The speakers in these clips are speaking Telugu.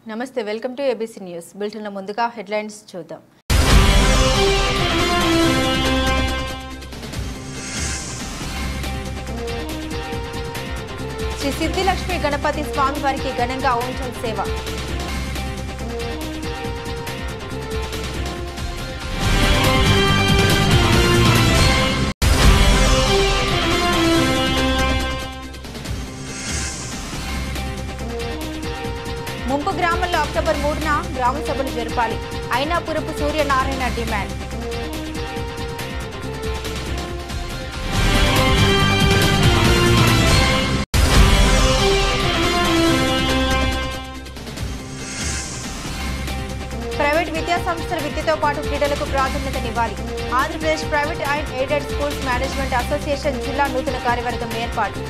నమస్తే వెల్కమ్ టు ఏబీసీ న్యూస్ బులెటిన్ల ముందుగా హెడ్లైన్స్ చూద్దాం శ్రీ సిద్ధిలక్ష్మి గణపతి స్వామి వారికి ఘనంగా ఊంచల్ సేవ ముంపు గ్రామంలో అక్టోబర్ మూడున గ్రామ సభలు జరపాలి అయినాపురపు సూర్యనారాయణ డిమాండ్ ప్రైవేట్ విద్యా సంస్థల విద్యతో పాటు క్రీడలకు ప్రాధాన్యతనివ్వాలి Andhra Pradesh private and aided schools management association జిల్లా నూతన కార్యవర్గం ఏర్పాటు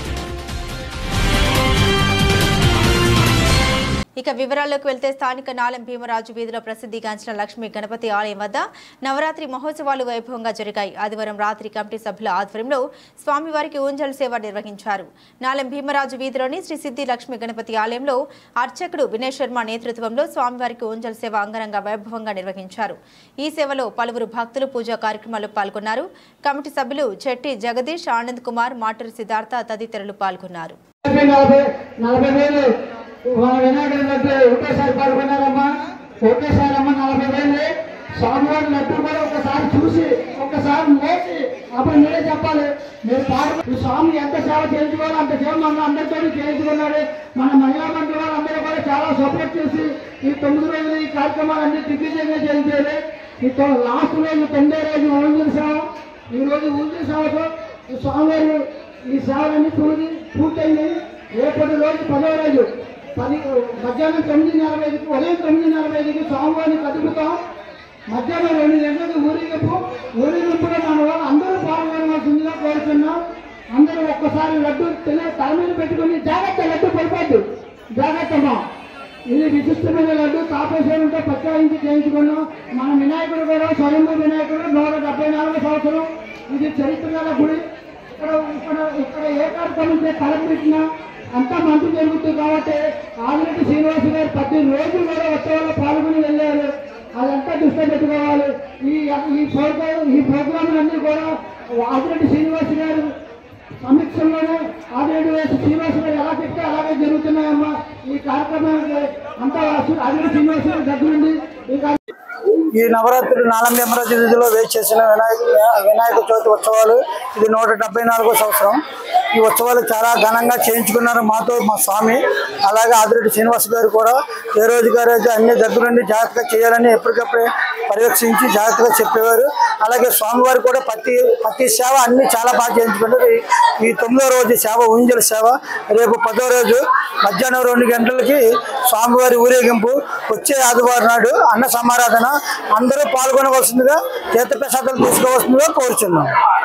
ఇక వివరాల్లోకి వెళ్తే స్థానిక నాలం భీమరాజు వీధిలో ప్రసిద్ధిగాంచిన లక్ష్మీ గణపతి ఆలయం వద్ద నవరాత్రి మహోత్సవాలు వైభవంగా జరిగాయి ఆదివారం రాత్రి కమిటీ సభ్యుల ఆధ్వర్యంలో స్వామివారికి ఊంజల్ సేవ నిర్వహించారు నాలం భీమరాజు వీధిలోని శ్రీ సిద్ధి లక్ష్మీ గణపతి ఆలయంలో అర్చకుడు వినయ్ శర్మ నేతృత్వంలో స్వామివారికి ఊంజల్ సేవ అంగరంగ వైభవంగా నిర్వహించారు ఈ సేవలో పలువురు భక్తులు పూజా కార్యక్రమాల్లో పాల్గొన్నారు కమిటీ సభ్యులు చెట్టి జగదీష్ ఆనంద్ కుమార్ మాటూరు సిద్ధార్థ తదితరులు పాల్గొన్నారు నలభై నలభై నలభై వేలు మన వినాయకుడి లడ్డు ఒకేసారి పాల్గొన్నారమ్మా ఒకేసారి అమ్మ నలభై వేలు స్వామివారి లడ్డు కూడా ఒకసారి చూసి ఒకసారి మోసి అప్పుడు మీరే చెప్పాలి మీరు పాడు ఈ స్వామి ఎంత సేవ చేయించుకోవాలో అంత సేవ మన అందరితో చేయించుకున్నాడు మన మహిళా మంత్రి వాళ్ళందరూ కూడా చాలా సపోర్ట్ చేసి ఈ తొమ్మిది రోజులు ఈ కార్యక్రమాలన్నీ దిగ్విజయంగా చేయించారు ఈ తొ- లాస్ట్ రోజు తొమ్మిదో రోజు ఊంజల్ సేవ ఈ రోజు ఊంజల్ సేవతో ఈ స్వామివారు ఈ సేవలన్నీ పూర్తి పూర్తయింది రేపటి రోజు పదవ రోజు పది మధ్యాహ్నం తొమ్మిది నలభై ఐదుకి ఉదయం తొమ్మిది నలభై ఐదుకి స్వామివారిని కదుపుతాం మధ్యాహ్నం రెండు గంటలకు ఊరేగింపు ఊరేగింపులో మన వాళ్ళు అందరూ పాల్గొనవలసిందిగా కోరుతున్నాం అందరూ ఒక్కసారి లడ్డు తినే తల మీద పెట్టుకుని జాగ్రత్త లడ్డు పడిపోద్దు జాగ్రత్తమ్మా ఇది విశిష్టమైన లడ్డు తాపేశ్వరంతో ప్రత్యేకించి చేయించుకున్నాం మన వినాయకుడు కూడా స్వయంభూ వినాయకుడు నూట డెబ్బై నాలుగు సంవత్సరం ఇది చరిత్ర గల గుడి ఇక్కడ ఇక్కడ ఇక్కడ ఏ కార్యక్రమం చేసి తలపెట్టినా అంతా మంచి జరుగుతుంది కాబట్టి ఆదిరెడ్డి శ్రీనివాస గారు ప్రతి రోజు కూడా ఉత్సవాల్లో పాల్గొని వెళ్ళారు అదంతా దృష్టిలో పెట్టుకోవాలి ఈ ఈ ప్రోగ్రాం ఈ ప్రోగ్రాం అన్ని కూడా ఆదిరెడ్డి శ్రీనివాస్ గారు సమీక్షంలోనే ఆదిరెడ్డి వేసి శ్రీనివాస గారు ఎలా చెప్తే అలాగే జరుగుతున్నాయమ్మా ఈ కార్యక్రమానికి అంతా ఆదిరెడ్డి శ్రీనివాస గారు దగ్గరుండి ఈ కార్య- ఈ నవరాత్రులు నాలంబి అమరావతి వీధిలో వేచి చేసిన వినాయక వినాయక చవితి ఉత్సవాలు ఇది నూట డెబ్బై నాలుగో సంవత్సరం ఈ ఉత్సవాలు చాలా ఘనంగా చేయించుకున్నారు మాతో మా స్వామి అలాగే ఆదిరెడ్డి శ్రీనివాస్ గారు కూడా ఏ రోజు గారు అయితే అన్ని దగ్గరుండి జాగ్రత్తగా చేయాలని ఎప్పటికప్పుడే పర్యవేక్షించి జాగ్రత్తగా చెప్పేవారు అలాగే స్వామివారు కూడా ప్రతి ప్రతి సేవ అన్ని చాలా బాగా చేయించుకున్నారు ఈ- ఈ తొమ్మిదో రోజు సేవ ఊంజల సేవ రేపు పదో రోజు మధ్యాహ్నం రెండు గంటలకి స్వామివారి ఊరేగింపు వచ్చే ఆదివారం నాడు అన్న సమారాధన అందరూ పాల్గొనవలసిందిగా తీర్థప్రసాదాలు తీసుకోవాల్సిందిగా కోరుచున్నాం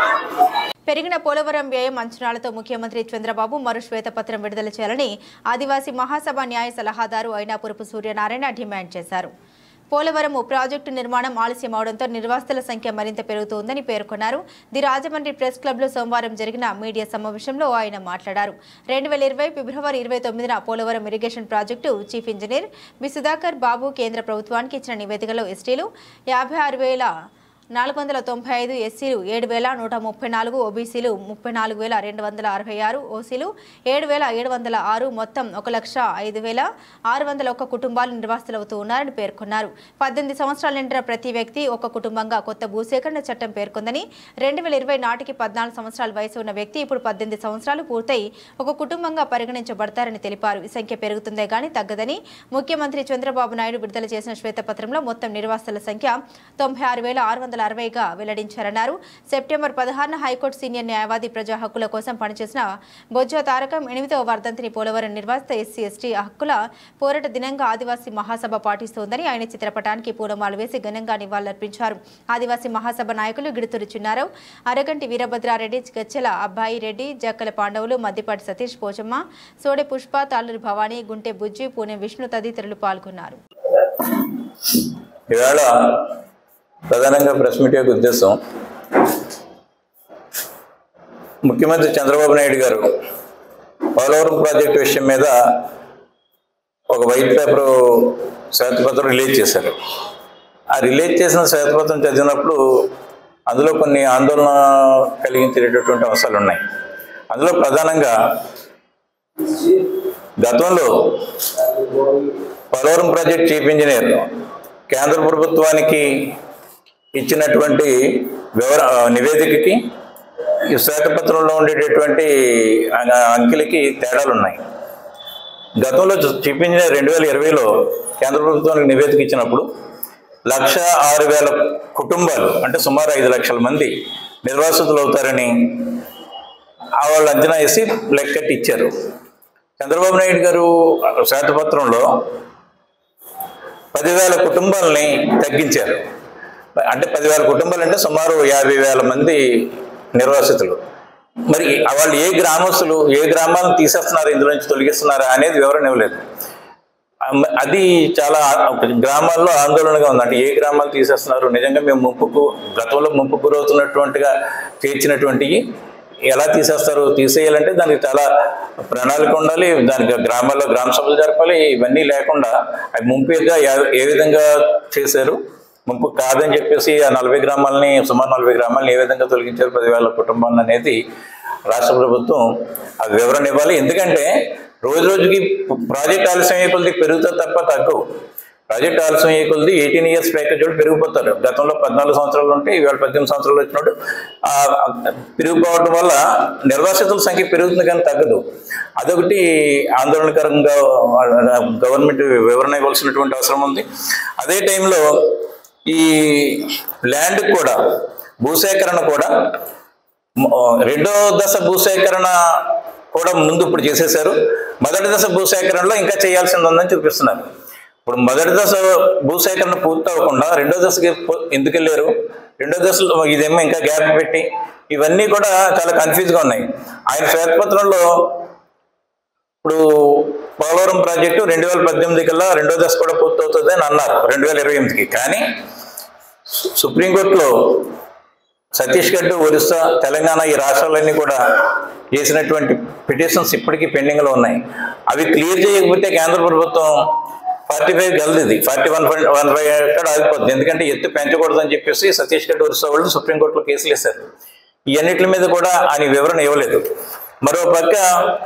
పెరిగిన పోలవరం వ్యయం అంచనాలతో ముఖ్యమంత్రి చంద్రబాబు మరో శ్వేతపత్రం విడుదల చేయాలని ఆదివాసీ మహాసభ న్యాయ సలహాదారు అయినాపురపు సూర్యనారాయణ డిమాండ్ చేశారు పోలవరం ప్రాజెక్టు నిర్మాణం ఆలస్యం అవడంతో నిర్వాసితుల సంఖ్య మరింత పెరుగుతోందని పేర్కొన్నారు ది రాజమండ్రి ప్రెస్ క్లబ్లో సోమవారం జరిగిన మీడియా సమావేశంలో ఆయన మాట్లాడారు రెండు వేల ఇరవై ఫిబ్రవరి ఇరవై తొమ్మిదిన Polavaram irrigation project chief engineer B Sudhakar Babu కేంద్ర ప్రభుత్వానికి ఇచ్చిన నివేదికలో ఎస్టీలు యాభై ఆరు వేల నాలుగు వందల తొంభై ఐదు ఎస్సీలు ఏడు వేల నూట ముప్పై నాలుగు ఓబీసీలు ముప్పై నాలుగు వేల రెండు వందల అరవై ఆరు ఓసీలు ఏడు వేల ఏడు వందల ఆరు మొత్తం ఒక లక్ష ఐదు వేల ఆరు వందల ఒక్క కుటుంబాలు నిర్వాసితులవుతూ ఉన్నారని పేర్కొన్నారు పద్దెనిమిది సంవత్సరాల నిండిన ప్రతి వ్యక్తి ఒక కుటుంబంగా కొత్త భూసేకరణ చట్టం పేర్కొందని రెండు వేల ఇరవై నాటికి పద్నాలుగు సంవత్సరాల వయసు ఉన్న వ్యక్తి ఇప్పుడు పద్దెనిమిది సంవత్సరాలు పూర్తయి ఒక కుటుంబంగా పరిగణించబడతారని తెలిపారు ఈ సంఖ్య పెరుగుతుందే గానీ తగ్గదని ముఖ్యమంత్రి చంద్రబాబు నాయుడు విడుదల చేసిన శ్వేతపత్రంలో మొత్తం నిర్వాసితుల సంఖ్య తొంభై ఆరు వేల ఆరు వందల అరవైగా వెల్లడించారన్నారు సెప్టెంబర్ పదహారున హైకోర్టు సీనియర్ న్యాయవాది ప్రజా హక్కుల కోసం పనిచేసిన బొజ్జ తారకం ఎనిమిదవ వర్ధంతిని పోలవరం నిర్వాసిత ఎస్సీ ఎస్టీ హక్కుల పోరాట దినంగా ఆదివాసీ మహాసభ పాటిస్తోందని ఆయన చిత్రపటానికి పూలమాలు వేసి ఘనంగా నివాళులర్పించారు ఆదివాసీ మహాసభ నాయకులు గిడుతురు చిన్నారావు అరగంటి వీరభద్రారెడ్డి గచ్చెల అబ్బాయి రెడ్డి జక్కల పాండవులు మద్దిపాటి సతీష్ పోచమ్మ సోడె పుష్ప తాళ్ళూరు భవానీ గుంటె బుజ్జి పూణె విష్ణు తదితరులు పాల్గొన్నారు ఈవేళ ప్రధానంగా ప్రెస్ మీట్ యొక్క ఉద్దేశం ముఖ్యమంత్రి చంద్రబాబు నాయుడు గారు పోలవరం ప్రాజెక్టు విషయం మీద ఒక ఒక వైట్ పేపర్ శ్వేతపత్రం రిలీజ్ చేశారు ఆ రిలీజ్ చేసిన శ్వేతపత్రం చదివినప్పుడు అందులో కొన్ని ఆందోళన కలిగించేటటువంటి అంశాలు ఉన్నాయి అందులో ప్రధానంగా గతంలో పోలవరం ప్రాజెక్ట్ చీఫ్ ఇంజనీర్ కేంద్ర ప్రభుత్వానికి ఇచ్చినటువంటి వివర నివేదికకి ఈ శ్వేతపత్రంలో ఉండేటటువంటి ఆ- అంకెలకి తేడాలు ఉన్నాయి గతంలో చీఫ్ ఇంజనీర్ రెండు వేల ఇరవైలో కేంద్ర ప్రభుత్వానికి నివేదిక ఇచ్చినప్పుడు లక్ష ఆరు వేల కుటుంబాలు అంటే సుమారు ఐదు లక్షల మంది నిర్వాసితులు అవుతారని ఆ వాళ్ళు అంచనా వేసి లెక్కట్టి ఇచ్చారు చంద్రబాబు నాయుడు గారు శ్వేతపత్రంలో పదివేల కుటుంబాలని తగ్గించారు అంటే పదివేల కుటుంబాలు అంటే సుమారు యాభై వేల మంది నిర్వాసితులు మరి వాళ్ళు ఏ గ్రామస్తులు ఏ గ్రామాలను తీసేస్తున్నారు ఇందులో నుంచి తొలగిస్తున్నారా అనేది వివరణ ఇవ్వలేదు అమ్- అది చాలా ఆ- గ్రామాల్లో ఆందోళనగా ఉంది అంటే ఏ గ్రామాలు తీసేస్తున్నారు నిజంగా మేము ముంపుకు గతంలో ముంపు గురవుతున్నటువంటిగా చేర్చినటువంటివి ఎలా తీసేస్తారు తీసేయాలంటే దానికి చాలా ప్రణాళిక ఉండాలి దానికి గ్రామాల్లో గ్రామ సభలు జరపాలి ఇవన్నీ లేకుండా అవి ముంపుగా ఏ- ఏ విధంగా చేశారు ముంపు కాదని చెప్పేసి ఆ నలభై గ్రామాలని సుమారు నలభై గ్రామాలని ఏ విధంగా తొలగించారు పదివేల కుటుంబాలను అనేది రాష్ట్ర ప్రభుత్వం ఆ వివరణ ఇవ్వాలి ఎందుకంటే రోజు రోజుకి ప్రాజెక్ట్ ఆలస్యం అయ్యే కొద్ది పెరుగుతుంది తప్ప తగ్గవు ప్రాజెక్ట్ ఆలస్యం అయ్యే కొద్ది ఎయిటీన్ ఇయర్స్ ప్యాకేజ్ కూడా పెరిగిపోతారు గతంలో పద్నాలుగు సంవత్సరాలు ఉంటే ఇవాళ పద్దెనిమిది సంవత్సరాలు వచ్చినట్టు ఆ ఆ పెరిగిపోవడం వల్ల నిర్వాసితుల సంఖ్య పెరుగుతుంది కానీ తగ్గదు అదొకటి ఆందోళనకరంగా గవర్నమెంట్ వివరణ ఇవ్వాల్సినటువంటి అవసరం ఉంది అదే టైంలో ఈ ల్యాండ్ కూడా భూసేకరణ కూడా మ- రెండో దశ భూసేకరణ కూడా ముందు ఇప్పుడు చేసేశారు మొదటి దశ భూసేకరణలో ఇంకా చేయాల్సింది ఉందని చూపిస్తున్నారు ఇప్పుడు మొదటి దశ భూసేకరణ పూర్తి అవ్వకుండా రెండో దశకి పో- ఎందుకు వెళ్ళారు రెండో దశలో ఇదేమో ఇంకా గ్యాప్ పెట్టి ఇవన్నీ కూడా చాలా కన్ఫ్యూజ్గా ఉన్నాయి ఆయన శ్వేతపత్రంలో ఇప్పుడు పోలవరం ప్రాజెక్టు రెండు వేల పద్దెనిమిది కల్లా రెండో దశ కూడా పూర్తవుతుంది అని అన్నారు రెండు వేల ఇరవై ఎనిమిదికి కానీ సు- సుప్రీంకోర్టులో ఛత్తీస్గఢ్ ఒరిస్సా తెలంగాణ ఈ రాష్ట్రాలన్నీ కూడా చేసినటువంటి పిటిషన్స్ ఇప్పటికీ పెండింగ్లో ఉన్నాయి అవి క్లియర్ చేయకపోతే కేంద్ర ప్రభుత్వం ఫార్టీ ఫైవ్ గెలది ఫార్టీ వన్ వన్ ఫైవ్ ఎక్కడ ఆగిపోద్ది ఎందుకంటే ఎత్తు పెంచకూడదని చెప్పేసి ఛత్తీస్గఢ్ ఒరిస్సా వాళ్ళు సుప్రీంకోర్టులో కేసులు వేశారు ఇవన్నిటి మీద కూడా ఆయన వివరణ ఇవ్వలేదు మరో పక్క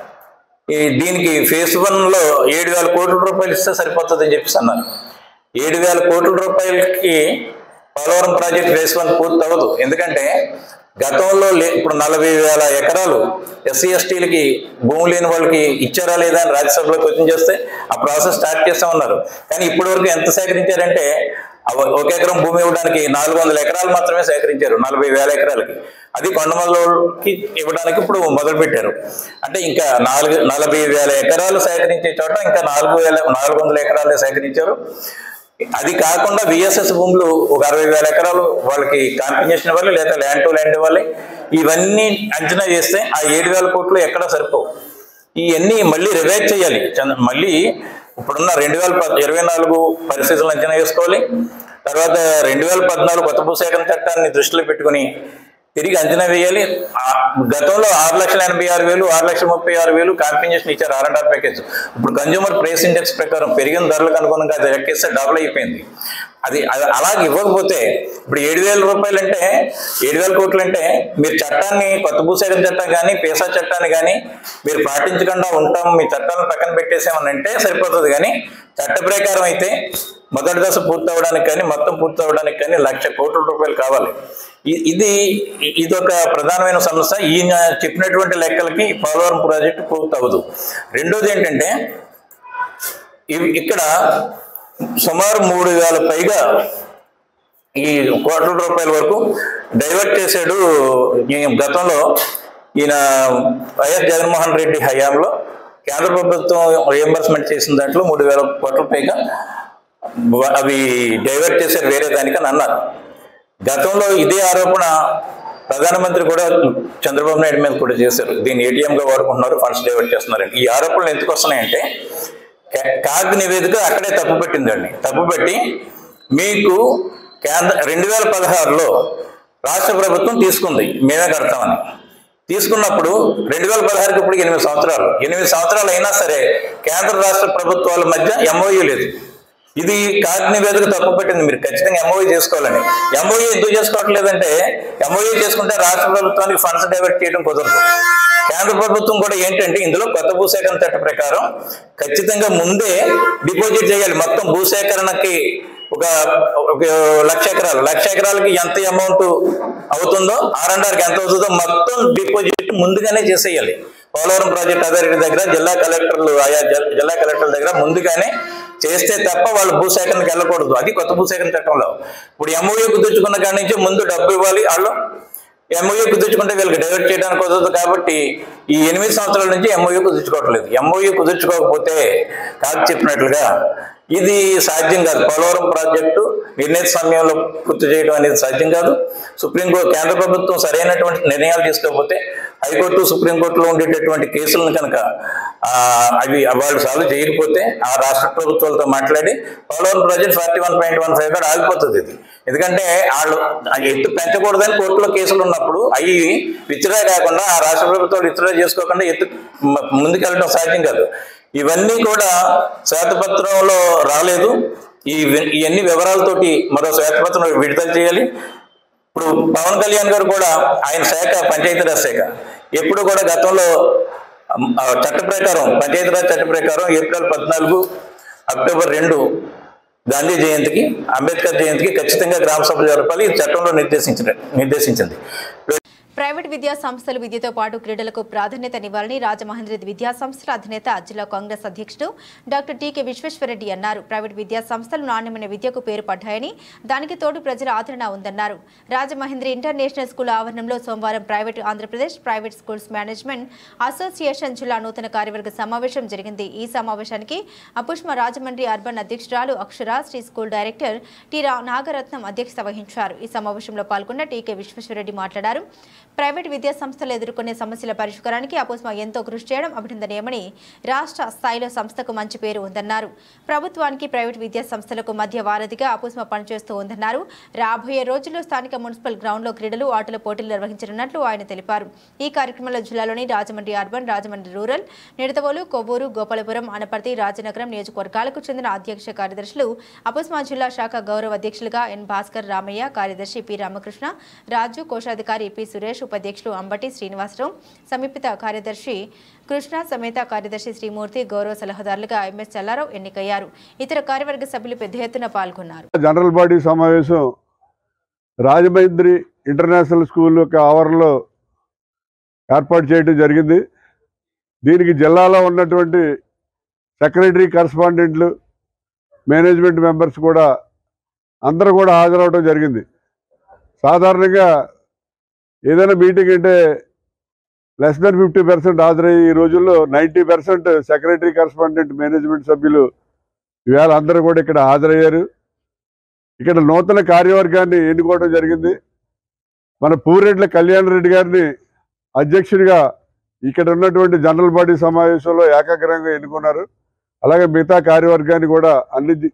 ఈ దీనికి ఫేజ్ వన్లో ఏడు వేల కోట్ల రూపాయలు ఇస్తే సరిపోతుందని చెప్పేసి అన్నారు ఏడు వేల కోట్ల రూపాయలకి పోలవరం ప్రాజెక్ట్ ఫేజ్ వన్ పూర్తి అవ్వదు ఎందుకంటే గతంలో లే ఇప్పుడు నలభై వేల ఎకరాలు ఎస్సీ ఎస్టీలకి భూమి లేని వాళ్ళకి ఇచ్చారా లేదా అని రాజ్యసభలో క్వశ్చన్ చేస్తే ఆ ప్రాసెస్ స్టార్ట్ చేస్తా ఉన్నారు కానీ ఇప్పటి వరకు ఎంత సేకరించారంటే అవ- ఒక ఎకరం భూమి ఇవ్వడానికి నాలుగు వందల ఎకరాలు మాత్రమే సేకరించారు నలభై వేల ఎకరాలకి అది కొండమల్లకి ఇవ్వడానికి ఇప్పుడు మొదలు పెట్టారు అంటే ఇంకా నాలుగు నలభై వేల ఎకరాలు సేకరించే చోట ఇంకా నాలుగు వేల నాలుగు వందల ఎకరాలే సేకరించారు అది కాకుండా విఎస్ఎస్ భూములు ఒక అరవై వేల ఎకరాలు వాళ్ళకి కాంపిన్సేషన్ ఇవ్వాలి లేదా ల్యాండ్ టు ల్యాండ్ ఇవ్వాలి ఇవన్నీ అంచనా చేస్తే ఆ ఏడు వేల కోట్లు ఎక్కడ సరిపోవు ఇవన్నీ మళ్ళీ రివైజ్ చేయాలి చంద్ర- మళ్ళీ ఇప్పుడున్న రెండు వేల పద్ ఇరవై నాలుగు పరిస్థితులను అంచనా వేసుకోవాలి తర్వాత రెండు వేల పద్నాలుగు కొత్త భూసేకరణ చట్టాన్ని దృష్టిలో పెట్టుకుని తిరిగి అంచనా వేయాలి ఆ గతంలో ఆరు లక్షల ఎనభై ఆరు వేలు ఆరు లక్షల ముప్పై ఆరు వేలు కాంపెన్సేషన్ ఇచ్చారు ఆర్ అండ్ ఆర్ ప్యాకేజ్ ఇప్పుడు కన్జ్యూమర్ ప్రైస్ ఇండెక్స్ ప్రకారం పెరిగిన ధరలకు అనుగుణంగా అది లెక్కేస్తే డబుల్ అయిపోయింది అది అది అలాగే ఇవ్వకపోతే ఇప్పుడు ఏడు వేల రూపాయలు అంటే ఏడు వేల కోట్లు అంటే మీరు చట్టాన్ని కొత్త భూసేకరణ చట్టం కానీ పేసా చట్టాన్ని కానీ మీరు పాటించకుండా ఉంటాం మీ చట్టాలను పక్కన పెట్టేసామని అంటే సరిపోతుంది కానీ చట్ట ప్రకారం అయితే మొదటి దశ పూర్తి అవ్వడానికి కానీ మొత్తం పూర్తి అవ్వడానికి కానీ లక్ష కోట్ల రూపాయలు కావాలి ఇ- ఇది ఇది ఒక ప్రధానమైన సమస్య ఈయన చెప్పినటువంటి లెక్కలకి పోలవరం ప్రాజెక్టు పూర్తి అవ్వదు రెండోది ఏంటంటే ఇవి- ఇక్కడ సుమారు మూడు వేల పైగా ఈ కోట్ల రూపాయల వరకు డైవర్ట్ చేశాడు ఈ గతంలో ఈయన వైఎస్ జగన్మోహన్ రెడ్డి హయాంలో కేంద్ర ప్రభుత్వం రియంబర్స్మెంట్ చేసిన దాంట్లో మూడు వేల కోట్ల పైగా వ- అవి డైవర్ట్ చేశారు వేరే దానికని అన్నారు గతంలో ఇదే ఆరోపణ ప్రధానమంత్రి కూడా చంద్రబాబు నాయుడు మీద కూడా చేశారు దీన్ని ఏటీఎంగా వాడుకుంటున్నారు ఫండ్స్ డైవర్ట్ చేస్తున్నారండి ఈ ఆరోపణలు ఎందుకు వస్తున్నాయంటే కా- కాగ్ నివేదిక అక్కడే తప్పు పెట్టిందండి తప్పు పెట్టి మీకు కేంద్ర రెండు వేల పదహారులో రాష్ట్ర ప్రభుత్వం తీసుకుంది మేమే కడతామని తీసుకున్నప్పుడు రెండు వేల పదహారుకి ఇప్పుడు ఎనిమిది సంవత్సరాలు ఎనిమిది సంవత్సరాలు అయినా సరే కేంద్ర రాష్ట్ర ప్రభుత్వాల మధ్య ఎంఓయూ లేదు ఇది కాగ్ నివేదిక తప్పు పెట్టింది మీరు ఖచ్చితంగా ఎంఓయూ చేసుకోవాలని ఎంఓయూ ఎందుకు చేసుకోవట్లేదంటే ఎంఓయూ చేసుకుంటే రాష్ట్ర ప్రభుత్వానికి ఫండ్స్ డైవర్ట్ చేయడం కుదరదు కేంద్ర ప్రభుత్వం కూడా ఏంటంటే ఇందులో కొత్త భూసేకరణ చట్ట ప్రకారం ఖచ్చితంగా ముందే డిపాజిట్ చేయాలి మొత్తం భూసేకరణకి ఒక ఒక లక్ష ఎకరాలు లక్ష ఎకరాలకి ఎంత అమౌంట్ అవుతుందో ఆర్ అండ్ ఆర్కి ఎంత అవుతుందో మొత్తం డిపాజిట్ ముందుగానే చేసేయాలి పోలవరం ప్రాజెక్ట్ అథారిటీ దగ్గర జిల్లా కలెక్టర్లు ఆయా జల్- జిల్లా కలెక్టర్ల దగ్గర ముందుగానే చేస్తే తప్ప వాళ్ళు భూసేకరణకి వెళ్ళకూడదు అది కొత్త భూసేకరణ చట్టంలో ఇప్పుడు ఎంఓయూ కుదుర్చుకున్న కాడి నుంచి ముందు డబ్బు ఇవ్వాలి వాళ్ళు ఎంఓయూ కుదుర్చుకుంటే వీళ్ళకి డైవర్ట్ చేయడానికి కుదరదు కాబట్టి ఈ ఎనిమిది సంవత్సరాల నుంచి ఎంఓయూ కుదుర్చుకోవట్లేదు ఎంఓయూ కుదుర్చుకోకపోతే కాదు చెప్పినట్లుగా ఇది సాధ్యం కాదు పోలవరం ప్రాజెక్టు నిర్ణీత సమయంలో పూర్తి చేయడం అనేది సాధ్యం కాదు సుప్రీంకోర్టు కేంద్ర ప్రభుత్వం సరైనటువంటి నిర్ణయాలు తీసుకోకపోతే హైకోర్టు సుప్రీంకోర్టులో ఉండేటటువంటి కేసులను కనుక ఆ, అవి వాళ్ళు సాల్వ్ చేయకపోతే ఆ రాష్ట్ర ప్రభుత్వాలతో మాట్లాడి Polavaram project forty one point one five కూడా ఆగిపోతుంది ఇది ఎందుకంటే వాళ్ళు ఆ ఎత్తు పెంచకూడదని కోర్టులో కేసులు ఉన్నప్పుడు అవి విత్డ్రా కాకుండా ఆ రాష్ట్ర ప్రభుత్వాలు విత్డ్రా చేసుకోకుండా ఎత్తు మ- ముందుకెళ్ళడం సాధ్యం కాదు ఇవన్నీ కూడా శ్వేతపత్రంలో రాలేదు ఈ ఇవన్నీ వివరాలతోటి మరో శ్వేతపత్రం విడుదల చేయాలి ఇప్పుడు పవన్ కళ్యాణ్ గారు కూడా ఆయన శాఖ పంచాయతీరాజ్ శాఖ ఎప్పుడు కూడా గతంలో ఆ, చట్ట ప్రకారం పంచాయతీరాజ్ చట్ట ప్రకారం ఏప్రిల్ పద్నాలుగు అక్టోబర్ రెండు గాంధీ జయంతికి అంబేద్కర్ జయంతికి ఖచ్చితంగా గ్రామ సభ జరపాలి ఇది చట్టంలో నిర్దేశించిన నిర్దేశించింది ప్రైవేట్ విద్యా సంస్థలు విద్యతో పాటు క్రీడలకు ప్రాధాన్యతనివ్వాలని రాజమహేంద్ర విద్యా సంస్థల అధినేత జిల్లా కాంగ్రెస్ అధ్యక్షుడు డాక్టర్ టీకే విశ్వేశ్వరరెడ్డి అన్నారు ప్రైవేట్ విద్యా సంస్థలు నాణ్యమైన విద్యకు పేరు పడ్డాయని దానికి తోడు ప్రజల ఆదరణ ఉందన్నారు రాజమహేంద్ర ఇంటర్నేషనల్ స్కూల్ ఆవరణంలో సోమవారం private Andhra Pradesh private schools management association జిల్లా నూతన కార్యవర్గ సమావేశం జరిగింది ఈ సమావేశానికి అపుష్మ రాజమండ్రి అర్బన్ అధ్యక్షురాలు Akshara Sri school director T రా- నాగరత్నం అధ్యక్షత వహించారు ఈ సమావేశంలో పాల్గొన్న టీకే విశ్వేశ్వరరెడ్డి మాట్లాడారు ప్రైవేట్ విద్యా సంస్థలు ఎదుర్కొనే సమస్యల పరిష్కారానికి అపుస్మా ఎంతో కృషి చేయడం అభినందనీయమని రాష్ట్ర స్థాయిలో సంస్థకు మంచి పేరు ఉందన్నారు ప్రభుత్వానికి ప్రైవేట్ విద్యా సంస్థలకు మధ్య వారధిగా అపుస్మా పనిచేస్తూ ఉందన్నారు రాబోయే రోజుల్లో స్థానిక మున్సిపల్ గ్రౌండ్లో క్రీడలు ఆటల పోటీలు నిర్వహించనున్నట్లు ఆయన తెలిపారు ఈ కార్యక్రమంలో జిల్లాలోని రాజమండ్రి అర్బన్ రాజమండ్రి రూరల్ నిడతవోలు కొవ్వూరు గోపాలపురం అనపర్తి రాజనగరం నియోజకవర్గాలకు చెందిన అధ్యక్ష కార్యదర్శులు అపుస్మా జిల్లా శాఖ గౌరవ అధ్యక్షులుగా ఎన్ భాస్కర్ రామయ్య కార్యదర్శి పి రామకృష్ణ రాజు కోశాధికారి పి సురేష్ ఉపాధ్యక్షులు అంబటి శ్రీనివాసరావు సమీపిత కార్యదర్శి కృష్ణ సమేత కార్యదర్శి శ్రీమూర్తి గౌరవ సలహాదారులుగా ఎంఎస్ చల్లారావు ఎన్నికయ్యారు ఇతర కార్యవర్గ సభ్యులు పెద్ద ఎత్తున పాల్గొన్నారు జనరల్ బాడీ సమావేశం రాజమండ్రి ఇంటర్నేషనల్ స్కూల్ యొక్క ఆవరణలో ఏర్పాటు చేయడం జరిగింది దీనికి జిల్లాలో ఉన్నటువంటి సెక్రటరీ కరస్పాండెంట్లు మేనేజ్మెంట్ మెంబర్స్ కూడా అందరూ కూడా హాజరవడం జరిగింది సాధారణంగా ఏదైనా మీటింగ్ అంటే లెస్ దెన్ ఫిఫ్టీ పర్సెంట్ హాజరయ్యి ఈ రోజుల్లో ninety percent secretary correspondent management సభ్యులు ఇవాళ అందరూ కూడా ఇక్కడ హాజరయ్యారు ఇక్కడ నూతన కార్యవర్గాన్ని ఎన్నుకోవడం జరిగింది మన పూరెడ్ల కళ్యాణ్ రెడ్డి గారిని అధ్యక్షుడిగా ఇక్కడ ఉన్నటువంటి జనరల్ బాడీ సమావేశంలో ఏకాగ్రంగా ఎన్నుకున్నారు అలాగే మిగతా కార్యవర్గాన్ని కూడా అన్ని జి-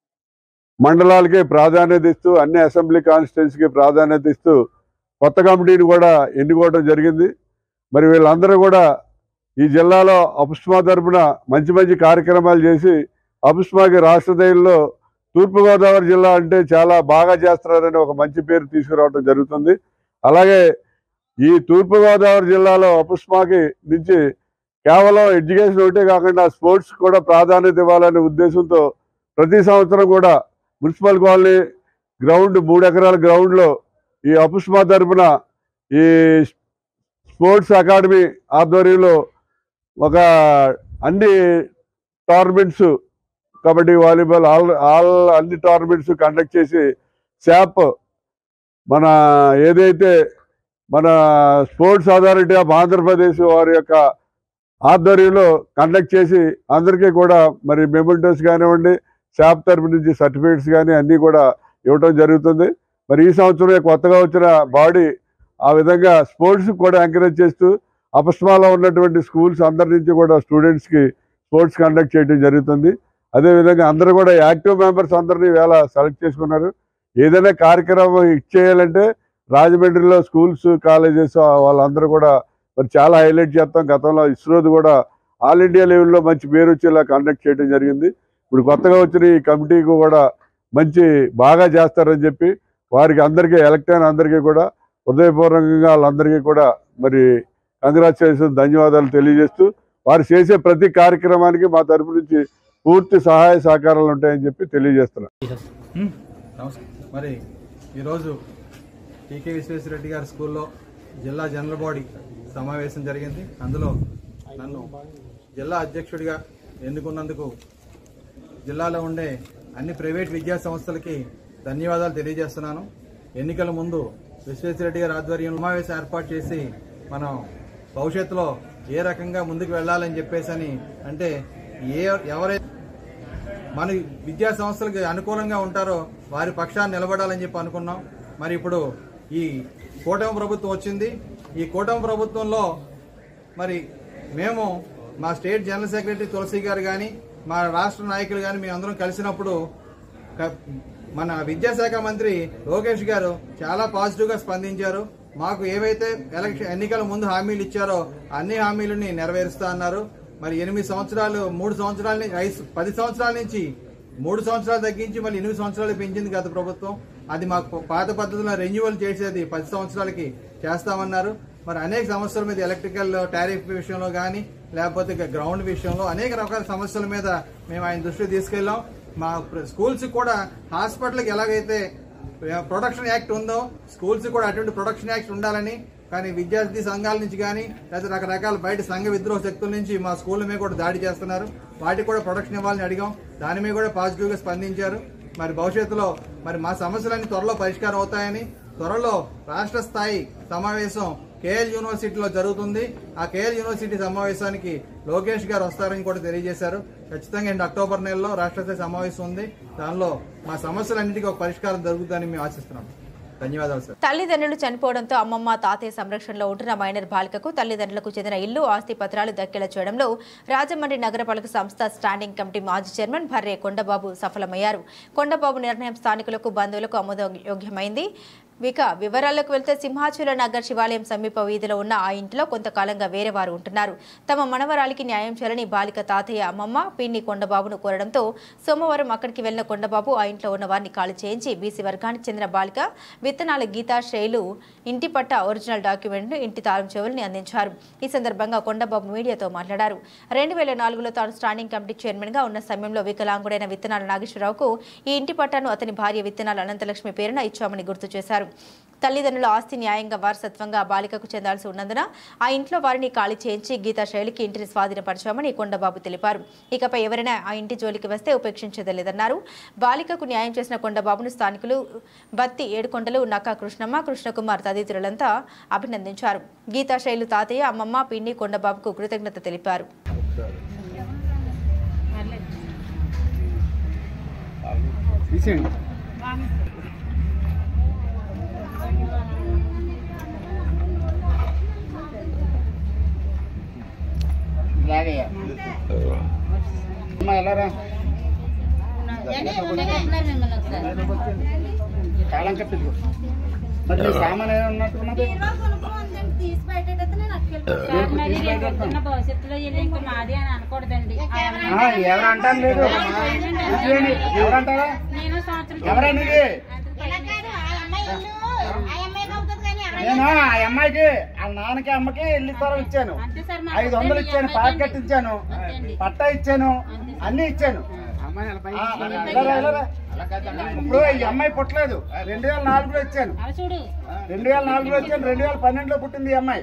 మండలాలకే ప్రాధాన్యత ఇస్తూ అన్ని అసెంబ్లీ కాన్స్టిట్యున్సీకి ప్రాధాన్యత ఇస్తూ కొత్త కమిటీని కూడా ఎన్నుకోవడం జరిగింది మరి వీళ్ళందరూ కూడా ఈ జిల్లాలో అపుష్మా తరపున మంచి మంచి కార్యక్రమాలు చేసి అపుష్మాకి రాష్ట్ర స్థాయిలో తూర్పుగోదావరి జిల్లా అంటే చాలా బాగా చేస్తున్నారని ఒక మంచి పేరు తీసుకురావడం జరుగుతుంది అలాగే ఈ తూర్పుగోదావరి జిల్లాలో అపుష్మాకి నుంచి కేవలం ఎడ్యుకేషన్ ఒకటే కాకుండా స్పోర్ట్స్ కూడా ప్రాధాన్యత ఇవ్వాలనే ఉద్దేశంతో ప్రతి సంవత్సరం కూడా మున్సిపల్ కాలనీ గ్రౌండ్ మూడు ఎకరాల గ్రౌండ్లో ఈ అపుష్మా తరపున ఈ స్పోర్ట్స్ అకాడమీ ఆధ్వర్యంలో ఒక అన్ని tournaments kabaddi volleyball all all అన్ని టోర్నమెంట్స్ కండక్ట్ చేసి శాప్ మన ఏదైతే మన స్పోర్ట్స్ అథారిటీ ఆఫ్ ఆంధ్రప్రదేశ్ వారి యొక్క ఆధ్వర్యంలో కండక్ట్ చేసి అందరికీ కూడా మరి మెమెంటోస్ కానివ్వండి శాప్ తరపు నుంచి సర్టిఫికేట్స్ కానీ అన్నీ కూడా ఇవ్వటం జరుగుతుంది మరి ఈ సంవత్సరం కొత్తగా వచ్చిన బాడీ ఆ విధంగా స్పోర్ట్స్ కూడా ఎంకరేజ్ చేస్తూ అపస్మాలో ఉన్నటువంటి స్కూల్స్ అందరి నుంచి కూడా స్టూడెంట్స్కి స్పోర్ట్స్ కండక్ట్ చేయడం జరుగుతుంది అదేవిధంగా అందరూ కూడా యాక్టివ్ మెంబర్స్ అందరినీ వేళ సెలెక్ట్ చేసుకున్నారు ఏదైనా కార్యక్రమం ఇచ్చేయాలంటే రాజమండ్రిలో స్కూల్స్ కాలేజెస్ వాళ్ళందరూ కూడా మరి చాలా హైలైట్ చేస్తాం గతంలో ఇస్రోది కూడా ఆల్ ఇండియా లెవెల్లో మంచి పేరు వచ్చేలా కండక్ట్ చేయడం జరిగింది ఇప్పుడు కొత్తగా వచ్చిన ఈ కమిటీకి కూడా మంచి బాగా చేస్తారని చెప్పి వారికి అందరికీ ఎలక్ట్ అయిన అందరికీ కూడా హృదయపూర్వకంగా వాళ్ళందరికీ కూడా మరి కంగ్రాచులేషన్ ధన్యవాదాలు తెలియజేస్తూ వారు చేసే ప్రతి కార్యక్రమానికి మా తరపు నుంచి పూర్తి సహాయ సహకారాలు ఉంటాయని చెప్పి తెలియజేస్తున్నాను నమస్కారం మరి ఈరోజు టీకే విశ్వేశ్వరరెడ్డి గారి స్కూల్లో జిల్లా జనరల్ బాడీ సమావేశం జరిగింది అందులో నన్ను జిల్లా అధ్యక్షుడిగా ఎన్నుకున్నందుకు జిల్లాలో ఉండే అన్ని ప్రైవేట్ విద్యా సంస్థలకి ధన్యవాదాలు తెలియజేస్తున్నాను ఎన్నికల ముందు విశ్వేశ్వరరెడ్డి గారి ఆధ్వర్యంలో సమావేశం ఏర్పాటు చేసి మనం భవిష్యత్తులో ఏ రకంగా ముందుకు వెళ్ళాలని చెప్పేసి అని అంటే ఏ ఎవరైతే మన విద్యా సంస్థలకు అనుకూలంగా ఉంటారో వారి పక్షాన్ని నిలబడాలని చెప్పి అనుకున్నాం మరి ఇప్పుడు ఈ కూటమి ప్రభుత్వం వచ్చింది ఈ కూటమి ప్రభుత్వంలో మరి మేము మా స్టేట్ జనరల్ సెక్రటరీ తులసి గారు కానీ మా రాష్ట్ర నాయకులు కానీ మేము అందరం కలిసినప్పుడు క- మన విద్యాశాఖ మంత్రి లోకేష్ గారు చాలా పాజిటివ్ గా స్పందించారు మాకు ఏవైతే ఎలక్షన్ ఎన్నికల ముందు హామీలు ఇచ్చారో అన్ని హామీలని నెరవేరుస్తా అన్నారు మరి ఎనిమిది సంవత్సరాలు మూడు సంవత్సరాల నుంచి ఐదు పది సంవత్సరాల నుంచి మూడు సంవత్సరాలు తగ్గించి మళ్ళీ ఎనిమిది సంవత్సరాలు పెంచింది గత ప్రభుత్వం అది మాకు పాత పద్ధతిలో రెన్యువల్ చేసేది పది సంవత్సరాలకి చేస్తామన్నారు మరి అనేక సమస్యల మీద ఎలక్ట్రికల్ టారిఫ్ విషయంలో కానీ లేకపోతే ఇక గ్రౌండ్ విషయంలో అనేక రకాల సమస్యల మీద మేము ఆయన దృష్టికి తీసుకెళ్ళాం మా స్కూల్స్ కూడా హాస్పిటల్కి ఎలాగైతే ప్రొడక్షన్ యాక్ట్ ఉందో స్కూల్స్ కూడా అటువంటి ప్రొడక్షన్ యాక్ట్ ఉండాలని కానీ విద్యార్థి సంఘాల నుంచి కానీ లేదా రకరకాల బయట సంఘ విద్రోహ శక్తుల నుంచి మా స్కూల్ మీద కూడా దాడి చేస్తున్నారు వాటికి కూడా ప్రొడక్షన్ ఇవ్వాలని అడిగాం దాని మీద కూడా పాజిటివ్ గా స్పందించారు మరి భవిష్యత్తులో మరి మా సమస్యలన్నీ త్వరలో పరిష్కారం అవుతాయని త్వరలో రాష్ట్ర స్థాయి సమావేశం కేఎల్ యూనివర్సిటీలో జరుగుతుంది ఆ కేఎల్ యూనివర్సిటీ సమావేశానికి లోకేష్ గారు వస్తారని కూడా తెలియజేశారు ఖచ్చితంగా ఏంటి అక్టోబర్ నెలలో రాష్ట్ర స్థాయి సమావేశం ఉంది దానిలో మా సమస్యలన్నిటికీ ఒక పరిష్కారం జరుగుతుందని మేము ఆశిస్తున్నాం ధన్యవాదాలు సార్ తల్లిదండ్రులు చనిపోవడంతో అమ్మమ్మ తాతయ్య సంరక్షణలో ఉంటున్న మైనర్ బాలికకు తల్లిదండ్రులకు చెందిన ఇల్లు ఆస్తి పత్రాలు దక్కేలా చేయడంలో రాజమండ్రి నగరపాలక సంస్థ స్టాండింగ్ కమిటీ మాజీ చైర్మన్ భర్రే కొండబాబు సఫలమయ్యారు కొండబాబు నిర్ణయం స్థానికులకు బంధువులకు ఆమోదయోగ్యమైంది ఇక వివరాల్లోకి వెళ్తే సింహాచల నగర్ శివాలయం సమీప వీధిలో ఉన్న ఆ ఇంట్లో కొంతకాలంగా వేరే వారు ఉంటున్నారు తమ మనవరాలికి న్యాయం చేయాలని బాలిక తాతయ్య అమ్మమ్మ పిన్ని కొండబాబును కోరడంతో సోమవారం అక్కడికి వెళ్లిన కొండబాబు ఆ ఇంట్లో ఉన్న వారిని ఖాళీ చేయించి బీసీ వర్గానికి చెందిన బాలిక విత్తనాల గీతా శ్రేయులు ఇంటి పట్ట ఒరిజినల్ డాక్యుమెంట్ను ఇంటి తాళం చెవుల్ని అందించారు ఈ సందర్భంగా కొండబాబు మీడియాతో మాట్లాడారు రెండు వేల నాలుగులో తాను స్టాండింగ్ కమిటీ చైర్మన్ గా ఉన్న సమయంలో వికలాంగుడైన విత్తనాల నాగేశ్వరరావుకు ఈ ఇంటి పట్టాను అతని భార్య విత్తనాల అనంతలక్ష్మి పేరున ఇచ్చామని గుర్తు చేశారు తల్లిదండ్రుల ఆస్తి న్యాయంగా వారసత్వంగా ఆ బాలికకు చెందాల్సి ఉన్నందున ఆ ఇంట్లో వారిని ఖాళీ చేయించి గీతా శైలికి ఇంటిని స్వాధీనపరచామని కొండబాబు తెలిపారు ఇకపై ఎవరైనా ఆ ఇంటి జోలికి వస్తే ఉపేక్షించదలేదన్నారు బాలికకు న్యాయం చేసిన కొండబాబును స్థానికులు బత్తి ఏడుకొండలు నక్కా కృష్ణమ్మ కృష్ణకుమార్ తదితరులంతా అభినందించారు గీతా శైలు తాతయ్య అమ్మమ్మ పిన్ని కొండబాబుకు కృతజ్ఞత తెలిపారు ఇలాగయ్యా అమ్మా ఎలా రా కాలం కప్పిద్దు మరి నీ సామాన్ ఏమైనా ఉన్నట్టున్నది భవిష్యత్తులో వెళ్ళి ఇంకా మాది అని అనకూడదండి ఆ, ఎవరు అంటాను లేదు ఇదేంటి? ఎవరు అంటారా నేను సంవత్సరం ఎవరండి ఇది నేను ఆ అమ్మాయికి వాళ్ళ నాన్నకి అమ్మకి ఇల్లు స్థలం ఇచ్చాను అంతే సార్ మా ఐదు వందలు ఇచ్చాను పాకెట్ ఇచ్చాను పట్టా ఇచ్చాను అన్ని ఇచ్చాను ఆ, వెళ్ళరా, వెళ్ళరా. ఇప్పుడు ఈ అమ్మాయి పుట్టలేదు రెండు వేల నాలుగులో ఇచ్చాను అలా చూడు రెండు వేల నాలుగులో వచ్చాను రెండు వేల పన్నెండులో పుట్టింది ఈ అమ్మాయి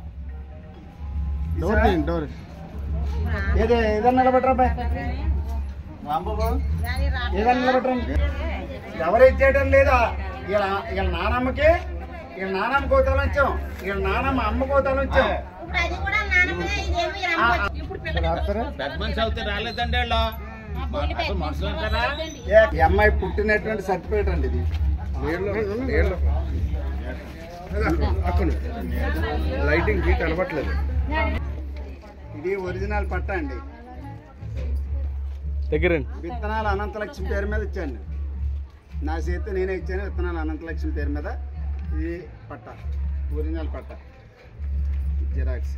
ఏదో ఏదన్నా నిలబెట్టరా అబ్బాయి ఏదన్నా నిలబెట్టరా ఎవరు ఇచ్చేయటం లేదా వీళ్ళ వీళ్ళ నానమ్మకి వీళ్ళ నానమ్మ కోతాలు వచ్చాం వీళ్ళ నానమ్మ అమ్మ కోతాలు వచ్చాం ఆ, ఆ. ఏ, ఈ అమ్మాయి పుట్టినటువంటి సర్టిఫికేట్ అండి ఇది లైటింగ్ కి కనబట్లేదు ఇది ఒరిజినల్ పట్ట అండి దగ్గర విత్తనాల అనంతలక్ష్మి పేరు మీద ఇచ్చాను నేను. నా చేతి నేనే ఇచ్చాను విత్తనాల అనంతలక్ష్మి పేరు మీద ఇది పట్ట ఒరిజినల్ పట్ట జిరాక్స్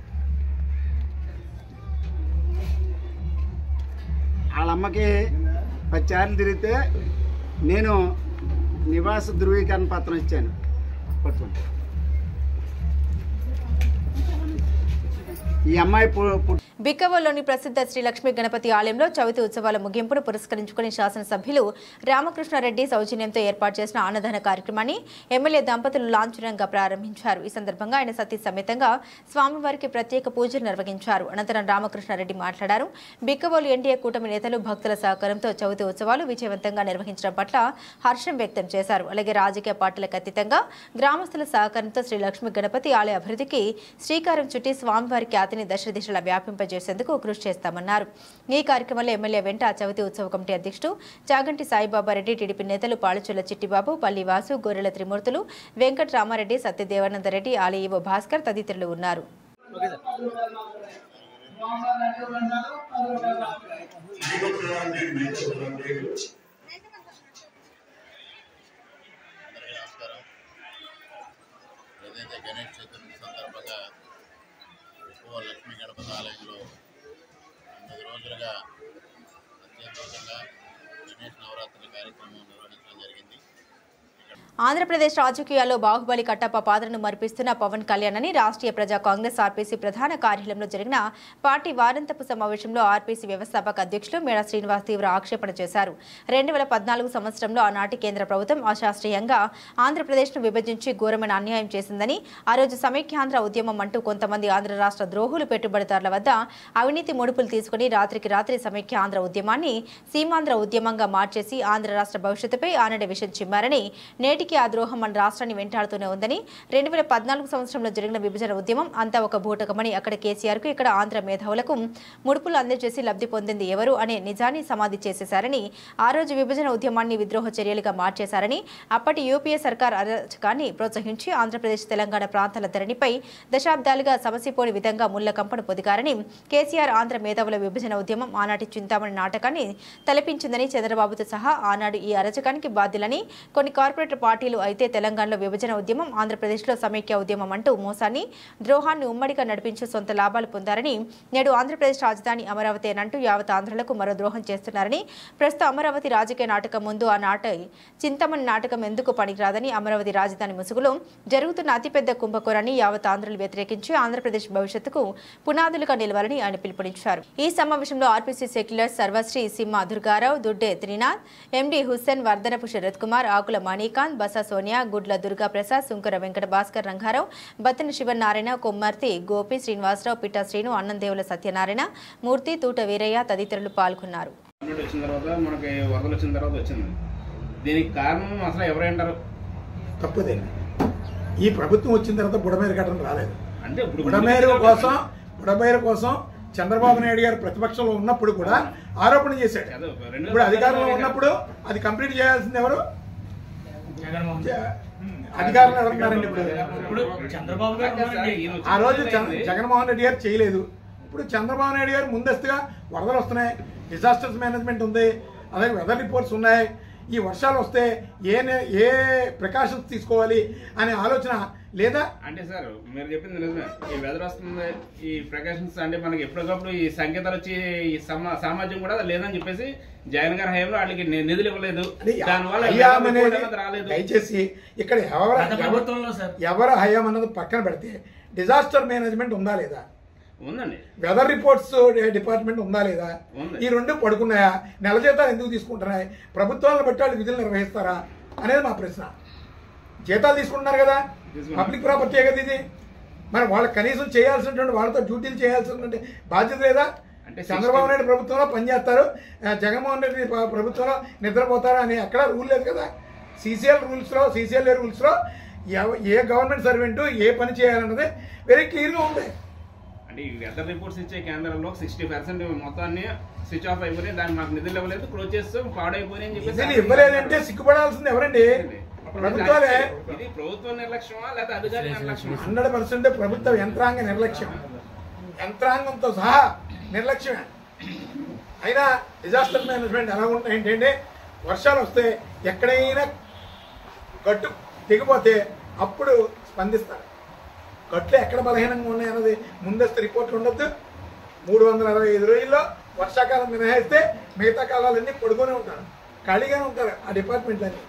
వాళ్ళ అమ్మకి పది చార్లు తిరిగితే నేను నివాస ధృవీకరణ పత్రం ఇచ్చాను పట్టుకోండి ఈ అమ్మాయి పు- పు- బిక్కవోల్లోని ప్రసిద్ధ శ్రీ లక్ష్మీ గణపతి ఆలయంలో చవితి ఉత్సవాల ముగింపును పురస్కరించుకుని శాసనసభ్యులు రామకృష్ణారెడ్డి సౌజన్యంతో ఏర్పాటు చేసిన అన్నదాన కార్యక్రమాన్ని ఎమ్మెల్యే దంపతులు లాంఛనంగా ప్రారంభించారు ఈ సందర్భంగా ఆయన సతీ సమేతంగా స్వామివారికి ప్రత్యేక పూజలు నిర్వహించారు అనంతరం రామకృష్ణారెడ్డి మాట్లాడారు బిక్కవోలు ఎన్డీఏ కూటమి నేతలు భక్తుల సహకారంతో చవితి ఉత్సవాలు విజయవంతంగా నిర్వహించడం పట్ల హర్షం వ్యక్తం చేశారు అలాగే రాజకీయ పార్టీలకు అతీతంగా గ్రామస్తుల సహకారంతో శ్రీ లక్ష్మీ గణపతి ఆలయ అభివృద్ధికి శ్రీకారం చుట్టి స్వామివారి ఖ్యాతిని దశ దిశలా వ్యాపింపజేసేందుకు కృషి చేస్తామన్నారు ఈ కార్యక్రమంలో ఎమ్మెల్యే వెంట చవితి ఉత్సవ కమిటీ అధ్యక్షుడు చాగంటి సాయిబాబా రెడ్డి టీడీపీ నేతలు పాలచుల చిట్టిబాబు పల్లి వాసు గొర్రెల త్రిమూర్తులు వెంకట రామారెడ్డి సత్యదేవానంద రెడ్డి ఆలయ ఈవో భాస్కర్ తదితరులు ఉన్నారు అందరికీ నమస్కారం ఏదైతే గణేష్ చతుర్థి సందర్భంగా ఎక్కువ లక్ష్మీ గణపతి ఆలయంలో తొమ్మిది రోజులుగా అత్యద్భుతంగా గణేష్ నవరాత్రి కార్యక్రమం నిర్వహించడం జరిగింది ఆంధ్రప్రదేశ్ రాజకీయాల్లో బాహుబలి కట్టప్ప పాత్రను మరిపిస్తున్న పవన్ కళ్యాణ్ అని రాష్ట్రీయ ప్రజా కాంగ్రెస్ ఆర్పీసీ ప్రధాన కార్యాలయంలో జరిగిన పార్టీ వారంతపు సమావేశంలో ఆర్పీసీ వ్యవస్థాపక అధ్యక్షులు మేడా శ్రీనివాస్ తీవ్ర ఆక్షేపణ చేశారు రెండు వేల పద్నాలుగు సంవత్సరంలో ఆనాటి కేంద్ర ప్రభుత్వం అశాస్త్రీయంగా ఆంధ్రప్రదేశ్ను విభజించి ఘోరమైన అన్యాయం చేసిందని ఆ రోజు సమైక్యాంధ్ర ఉద్యమం అంటూ కొంతమంది ఆంధ్ర రాష్ట్ర ద్రోహులు పెట్టుబడిదారుల వద్ద అవినీతి ముడుపులు తీసుకుని రాత్రికి రాత్రి సమైక్య ఆంధ్ర ఉద్యమాన్ని సీమాంధ్ర ఉద్యమంగా మార్చేసి ఆంధ్ర రాష్ట్ర భవిష్యత్తుపై ఆనాడే విషయం చిమ్మారని నేటికి ఆ ద్రోహం మన రాష్ట్రాన్ని వెంటాడుతూనే ఉందని రెండు వేల పద్నాలుగు సంవత్సరంలో జరిగిన విభజన ఉద్యమం అంతా ఒక బూటకమని అక్కడ కేసీఆర్కు ఇక్కడ ఆంధ్ర మేధావులకు ముడుపులు అందజేసి లబ్ధి పొందింది ఎవరు అనే నిజాన్ని సమాధి చేసేశారని ఆ రోజు విభజన ఉద్యమాన్ని విద్రోహ చర్యలుగా మార్చేశారని అప్పటి యూపీఏ సర్కార్ అరాచకాన్ని ప్రోత్సహించి ఆంధ్రప్రదేశ్ తెలంగాణ ప్రాంతాల ధరణిపై దశాబ్దాలుగా సమసిపోని విధంగా ముళ్ల కంపను పొదిగారని కేసీఆర్ ఆంధ్ర మేధావుల విభజన ఉద్యమం ఆనాటి చింతామణి నాటకాన్ని తలపించిందని చంద్రబాబుతో సహా ఆనాడు ఈ అరచకానికి బాధ్యులని కొన్ని కార్పొరేట్ పార్టీలు అయితే తెలంగాణలో విభజన ఉద్యమం ఆంధ్రప్రదేశ్లో సమైక్య ఉద్యమం అంటూ మోసాన్ని ద్రోహాన్ని ఉమ్మడిగా నడిపించి సొంత లాభాలు పొందారని నేడు ఆంధ్రప్రదేశ్ రాజధాని అమరావతి అనంటూ యావత్ ఆంధ్రులకు మరో ద్రోహం చేస్తున్నారని ప్రస్తుత అమరావతి రాజకీయ నాటకం ముందు ఆ నాట చింతమణి నాటకం ఎందుకు పనికిరాదని అమరావతి రాజధాని ముసుగులో జరుగుతున్న అతిపెద్ద కుంభకోణాన్ని యావత్ ఆంధ్రులు వ్యతిరేకించి ఆంధ్రప్రదేశ్ భవిష్యత్తుకు పునాదులుగా నిలవాలని ఆయన పిలుపునిచ్చారు ఈ సమావేశంలో ఆర్పీసీ సెక్యులర్ సర్వశ్రీ సింహ దుర్గారావు దుడ్డే త్రినాథ్ ఎండి హుస్సేన్ వర్ధనపు శరత్ కుమార్ ఆకుల మణికాంత్ బస సోనియా గుడ్ల దుర్గా ప్రసాద్ సుంకర వెంకట భాస్కర్ రంగారావు బత్తన శివనారాయణ కొమ్మర్తి గోపి శ్రీనివాసరావు పిట్ట శ్రీను అన్నందేవుల సత్యనారాయణ మూర్తి తూట వీరయ్య తదితరులు పాల్గొన్నారు గవర్నమెంట్ వచ్చిన తర్వాత మనకి వరదలు వచ్చిన తర్వాత వచ్చింది దీనికి కారణం అసలు ఎవరంటారు తప్పుదేండి ఈ ప్రభుత్వం వచ్చిన తర్వాత బుడమేరు ఘటన రాలేదు అంటే ఇప్పుడు బుడమేరు కోసం బుడమేరు కోసం చంద్రబాబు నాయుడు గారు ప్రతిపక్షంలో ఉన్నప్పుడు కూడా ఆరోపణ చేశాడు అదే, రెండు ఇప్పుడు అధికారంలో వేల ఉన్నప్పుడు అది కంప్లీట్ చేయాల్సింది ఎవరు జ- అధికారంలో ఎవరున్నారండి ఇప్పుడు ఇప్పుడు చంద్రబాబు గారు ఆ రోజు చంద్ర- జగన్మోహన్ రెడ్డి గారు చేయలేదు ఇప్పుడు చంద్రబాబు నాయుడు గారు ముందస్తుగా వరదలు వస్తున్నాయి డిజాస్టర్స్ మేనేజ్మెంట్ ఉంది అలాగే వెదర్ రిపోర్ట్స్ ఉన్నాయి ఈ వర్షాలు వస్తే ఏ నే- ఏ ప్రికాషన్స్ తీసుకోవాలి అనే ఆలోచన లేదా అంటే సార్ మీరు చెప్పింది నిజమే ఈ వెదర్ వస్తుంది ఈ ప్రికాషన్స్ అంటే మనకి ఎప్పటికప్పుడు ఈ సంకేతాలు వచ్చి ఈ సమా సామాజికం కూడా లేదని చెప్పేసి జగన్ గారి హయాంలో వాళ్ళకి ని- నిధులు ఇవ్వలేదు దానివల్ల హయాం ఎవరి అనేది report అన్నది రాలేదు దయచేసి ఇక్కడ ఎవరు గత ప్రభుత్వంలో సార్. ఎవరు హయాం అన్నది పక్కన పెడితే డిజాస్టర్ మేనేజ్మెంట్ ఉందా లేదా ఉందండి వెదర్ రిపోర్ట్స్ డిపార్ట్మెంట్ ఉందా లేదా ఉంది. ఈ రెండు పడుకున్నాయా నెల జీతాలు ఎందుకు తీసుకుంటున్నాయి ప్రభుత్వాలను బట్టి వాళ్ళు విధులు నిర్వహిస్తారా అనేది మా ప్రశ్న జీతాలు తీసుకుంటున్నారు కదా తీసుకున్నారు. పబ్లిక్ ప్రాపర్టీ కదా ఇది మరి వాళ్ళకి కనీసం చేయాల్సినటువంటి వాళ్ళతో డ్యూటీలు చేయాల్సినటువంటి బాధ్యత లేదా అంటే చంద్రబాబు నాయుడు ప్రభుత్వంలో పనిచేస్తారు ఆ, జగన్మోహన్ రెడ్డి ప్ర- ప్రభుత్వంలో నిద్రపోతారు అని ఎక్కడ రూల్ లేదు కదా సీసీఎల్ రూల్స్లో సీసీఎల్ రూల్స్లో ఎవ- ఏ గవర్నమెంట్ సర్వెంట్ ఏ పని చేయాలన్నది వెరీ క్లియర్గా ఉంది అంటే ఈ వెదర్ రిపోర్ట్స్ ఇచ్చే కేంద్రంలో సిక్స్టీ పర్సెంట్ మొత్తాన్ని స్విచ్ ఆఫ్ అయిపోయి దానికి మాకు నిధులు ఇవ్వలేదు క్లోజ్ చేస్తాం పాడైపోయి అని నిధులు ఇవ్వలేదంటే సిగ్గుపడాల్సింది ఎవరండి ప్రభుత్వాలే ఇది ప్రభుత్వ నిర్లక్ష్యమా లేదా అధికారి నిర్లక్ష్యమా హండ్రెడ్ పర్సెంట్ ప్రభుత్వ యంత్రాంగ నిర్లక్ష్యం యంత్రాంగంతో సహా నిర్లక్ష్యమే అయినా డిజాస్టర్ మేనేజ్మెంట్ ఎలా ఉంటాయి ఏంటంటే వర్షాలు వస్తే ఎక్కడైనా గట్టు తెగిపోతే అప్పుడు స్పందిస్తారు కట్లు ఎక్కడ బలహీనంగా ఉన్నాయన్నది ముందస్తు రిపోర్ట్లు ఉండొద్దు మూడు వందల అరవై ఐదు రోజుల్లో వర్షాకాలం మినహాయిస్తే మిగతా కాలాలన్నీ పడుకొని ఉంటారు ఖాళీగానే ఉంటారు ఆ డిపార్ట్మెంట్లన్నీ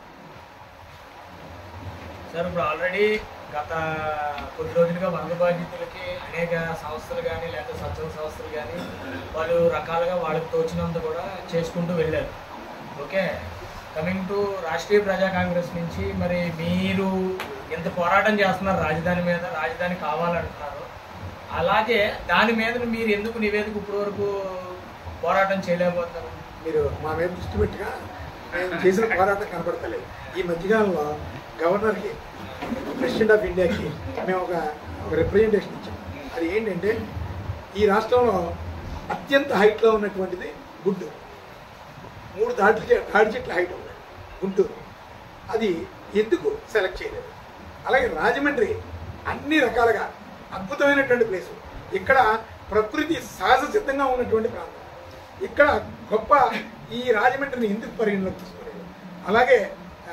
సార్ ఇప్పుడు ఆల్రెడీ గత కొద్ది రోజులుగా వరద బాధితులకి అనేక సంస్థలు కానీ లేకపోతే స్వచ్ఛంద సంస్థలు కానీ వాళ్ళు రకాలుగా వాళ్ళకి తోచినంత కూడా చేసుకుంటూ వెళ్ళారు ఓకే కమింగ్ టు రాష్ట్రీయ ప్రజా కాంగ్రెస్ నుంచి మరి మీరు ఎంత పోరాటం చేస్తున్నారు రాజధాని మీద రాజధాని కావాలంటున్నారు అలాగే దాని మీద మీరు ఎందుకు నివేదిక ఇప్పటి వరకు పోరాటం చేయలేకపోతున్నారు మీరు మా మీద దృష్టి పెట్టిగా మేము చేసిన పోరాటం కనపడతలేదు ఈ మధ్యకాలంలో గవర్నర్కి ప్రెసిడెంట్ ఆఫ్ ఇండియాకి మేము ఒక ఒక రిప్రజెంటేషన్ ఇచ్చాం అది ఏంటంటే ఈ రాష్ట్రంలో అత్యంత హైట్లో ఉన్నటువంటిది గుంటూరు మూడు తాటి చె- తాడి చెట్ల హైట్ ఉంది గుంటూరు అది ఎందుకు సెలెక్ట్ చేయలేదు అలాగే రాజమండ్రి అన్ని రకాలుగా అద్భుతమైనటువంటి ప్లేసు ఇక్కడ ప్రకృతి సహజ సిద్ధంగా ఉన్నటువంటి ప్రాంతం ఇక్కడ గొప్ప ఈ రాజమండ్రిని ఎందుకు పరిగణలోకి తీసుకోలేదు అలాగే ఆ,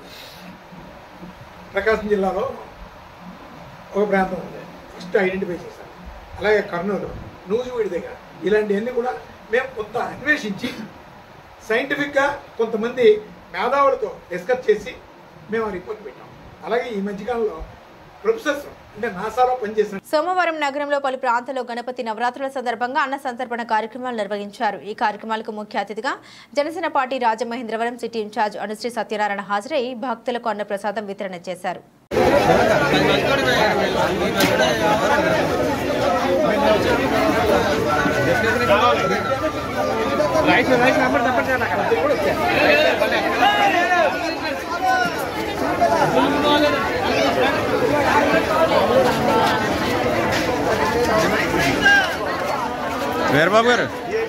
ప్రకాశం జిల్లాలో ఒక ప్రాంతం ఉంది ఫస్ట్ ఐడెంటిఫై చేశారు అలాగే కర్నూలు నూజివీడి దగ్గర ఇలాంటివన్నీ కూడా మేము కొంత అన్వేషించి సైంటిఫిక్గా కొంతమంది మేధావులతో డిస్కస్ చేసి మేము ఆ రిపోర్ట్ పెట్టాం అలాగే ఈ మధ్యకాలంలో ప్రొఫెసర్స్ అంటే నాసాలో పనిచేసిన సోమవారం నగరంలో పలు ప్రాంతాల్లో గణపతి నవరాత్రుల సందర్భంగా అన్న సంతర్పణ కార్యక్రమాలు నిర్వహించారు ఈ కార్యక్రమాలకు ముఖ్య అతిథిగా Janasena party Rajamahendravaram city incharge Anushri Satyanarayana హాజరై భక్తులకు అన్నప్రసాదం వితరణ చేశారు వీరబాబు గారు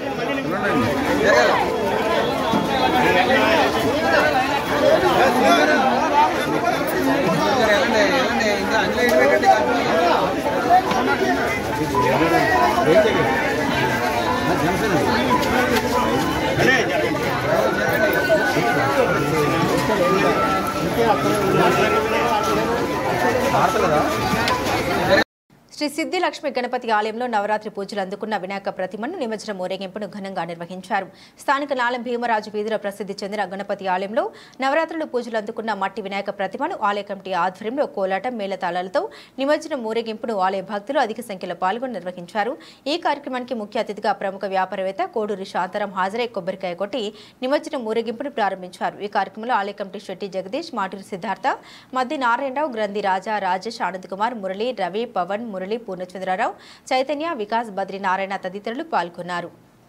శ్రీ సిద్ధి లక్ష్మి గణపతి ఆలయంలో నవరాత్రి పూజలు అందుకున్న వినాయక ప్రతిమను నిమజ్జనం ఊరేగింపును ఘనంగా నిర్వహించారు స్థానిక నాలం భీమరాజు వీధిలో ప్రసిద్ధి చెందిన గణపతి ఆలయంలో నవరాత్రులు పూజలు అందుకున్న మట్టి వినాయక ప్రతిమను ఆలయ కమిటీ ఆధ్వర్యంలో కోలాటం మేళతాళాలతో నిమజ్జనం ఊరేగింపును ఆలయ భక్తులు అధిక సంఖ్యలో పాల్గొని నిర్వహించారు ఈ కార్యక్రమానికి ముఖ్య అతిథిగా ప్రముఖ వ్యాపారవేత్త కోడూరి శాంతారాం హాజరై కొబ్బరికాయ కొట్టి నిమజ్జనం ఊరేగింపును ప్రారంభించారు ఈ కార్యక్రమంలో ఆలయ కమిటీ శెట్టి జగదీష్ మాటూరి సిద్ధార్థ మద్ది నారాయణరావు గ్రంథి రాజా రాజేష్ ఆనంద్ కుమార్ మురళి రవి పవన్ మురళి పూర్ణచంద్రరావు చైతన్య వికాస్ బద్రి నారాయణ తదితరులు పాల్గొన్నారు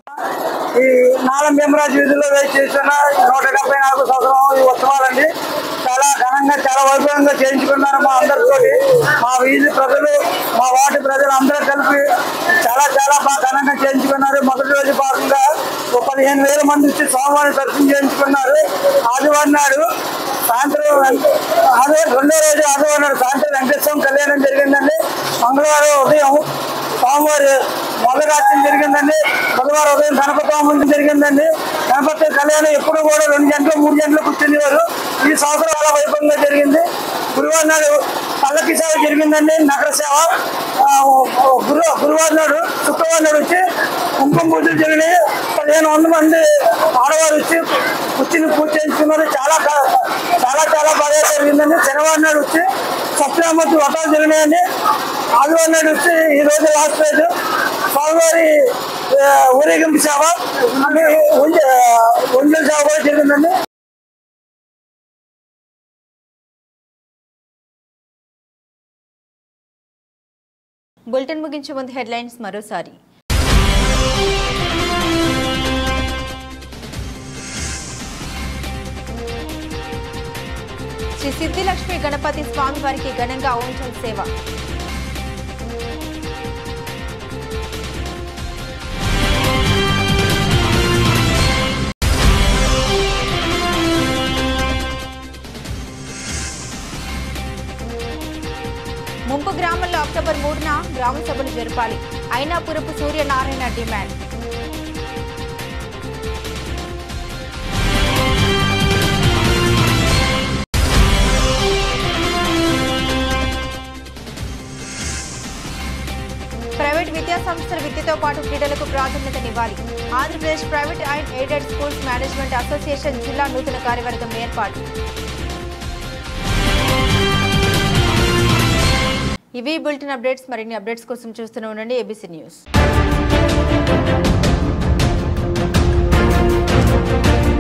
ఈ నాలం భీమరాజు వీధిలో వేచి చేస్తున్న ఈ నూట డెబ్బై నాలుగు సంవత్సరం ఈ ఉత్సవాలండి చాలా ఘనంగా చాలా వైభవంగా చేయించుకున్నారు మా అందరితోటి మా వీధి ప్రజలు మా వార్డు ప్రజలు అందరూ కలిపి చాలా చాలా బాగా ఘనంగా చేయించుకున్నారు మొదటి రోజు భాగంగా ఒక పదిహేను వేల మంది వచ్చి స్వామివారిని దర్శనం చేయించుకున్నారు ఆదివారం నాడు సాయంత్రం ఆదివారం రెండో రోజు ఆదివారం నాడు సాయంత్రం వెంకటేశ్వరం కళ్యాణం జరిగిందండి మంగళవారం ఉదయం స్వామివారి మొదలాచం జరిగిందండి బుధవారం ఉదయం గణపతి హోమం జరిగిందండి గణపతి కళ్యాణం ఎప్పుడు కూడా రెండు గంటలు మూడు గంటలు కూర్చునేవారు ఈ సంవత్సరం చాలా వైభవంగా జరిగింది గురువారం నాడు పల్లకి సేవ జరిగిందండి నగర సేవ ఆ, గురు గురువారం నాడు శుక్రవారం నాడు వచ్చి కుంకుమ పూజలు జరిగినాయి పదిహేను వందల మంది ఆడవారు వచ్చి కూర్చుని పూజ చేయించుకున్నారు చాలా కా- చాలా చాలా బాగా జరిగిందండి శనివారం నాడు వచ్చి సత్యనామూర్తి వ్రతాలు జరిగినాయండి ఆదివారం నాడు వచ్చి ఈ రోజు లాస్ట్ రోజు స్వామివారి ఆ, ఊరేగింపు సేవ అంటే ఉంజ- ఉంజల సేవ కూడా జరిగిందండి బులెటిన్ ముగించే ముందు హెడ్లైన్స్ మరోసారి శ్రీ సిద్ధిలక్ష్మి గణపతి స్వామివారికి ఘనంగా ఊంచల్ సేవ ముంపు గ్రామంలో అక్టోబర్ మూడున గ్రామ సభలు జరపాలి అయినాపురపు సూర్యనారాయణ డిమాండ్ విద్యా సంస్థల విద్యతో పాటు క్రీడలకు ప్రాధాన్యతనివ్వాలి Andhra Pradesh private and aided schools management association జిల్లా నూతన కార్యవర్గం ఏర్పాటు ఇవి బులెటిన్ అప్డేట్స్ మరిన్ని అప్డేట్స్ కోసం చూస్తూనే ఉండండి ఏబీసీ న్యూస్